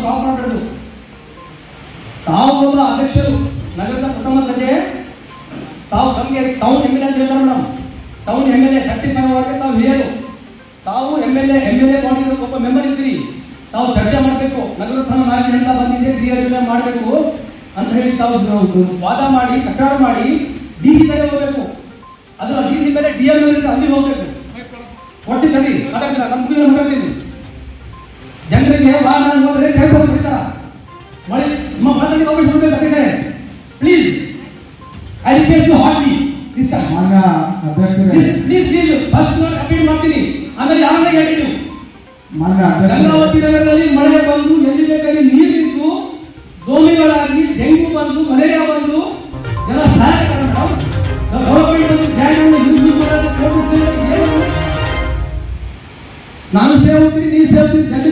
Stop ಮಾಡಿರೋದು ತಾವು ಒಬ್ಬ ಅಧ್ಯಕ್ಷರು ನಗರದ ಪ್ರಥಮ ದರ್ಜೆ ತಾವು ತಮಗೆ ಟೌನ್ ಎಮ್ ಎಲ್ ಎ ಅಂತ ಹೇಳ್ತಾರೆ madam town M L A thirty five ಅವರ್ಗೆ ತಾವು ಹಿರಿಯರು ತಾವು M L A M L A ಬಾಡಿಗೆ ಒಬ್ಬ ಮೆಂಬರ್ ಇದ್ದೀರಿ ತಾವು ಚರ್ಚೆ ಮಾಡಬೇಕು ನಗರ ಪ್ರಥಮ ನಾಲ್ಕು ಅಂತ ಬಂದಿದೆ ಕ್ರಿಯಾ ಮಾಡಬೇಕು ಅಂತ ಹೇಳಿ ತಾವು ವಾದ ಮಾಡಿ ತಕರಾರು ಮಾಡಿ ಡಿ ಸಿ ಕಡೆ ಹೋಗಬೇಕು ಅದು ಡಿ ಸಿ ಮೇಲೆ ಡಿ ಎಂ ಅಲ್ಲಿ ಹೋಗಬೇಕು ಕೊಟ್ಟಿದ್ದೀರಿ ಮಾತಾಡ್ತೀರಾ ನಮ್ಮ ಕುರಿಯ ಮಾತಾಡ್ತೀನಿ ಜನರಿಗೆ ವಾಹನ ಹೋದ್ರೆ ಕೇಳ್ಕೊಂಡು ಬಿಡ್ತಾರ ಮಳೆ ನಿಮ್ಮ ಮಾತಾಡಿ ಅವಕಾಶ ಕೊಡಬೇಕು ಅಧ್ಯಕ್ಷರೇ please I request you heartily this time ಮಾನ್ಯ ಅಧ್ಯಕ್ಷರೇ ಪ್ಲೀಸ್ ಪ್ಲೀಸ್ ಫಸ್ಟ್ ನಾನು ಅಪೀಲ್ ಮಾಡ್ತೀನಿ ಆಮೇಲೆ ಯಾರನ್ನ ಹೇಳಿ ನೀವು ಮಾನ್ಯ ಅಧ್ಯಕ್ಷರೇ ಗಂಗಾವತಿ ನಗರದಲ್ಲಿ ಮಳೆ ಬಂದು ಎಲ್ಲಿ ಬೇಕಾಗಿ ನೀರು ನಿಂತು ದೋಮಿಗಳಾಗಿ ಡೆಂಗು ಬಂದು ಮಲೇರಿಯಾ ಬಂದು ಎಲ್ಲ ಸಹಾಯ ಗವರ್ಮೆಂಟ್ ಒಂದು ಗ್ರ್ಯಾಂಡ್ ಅನ್ನು ಯೂಸ್ ಮಾಡೋದು ಕೊಡ್ತಿದ್ರೆ ಏನು? ನಾನು ಸೇವೆ ಹೋಗ್ತೀನಿ ನೀವು ಸೇವೆ ಹೋಗ್ತೀನಿ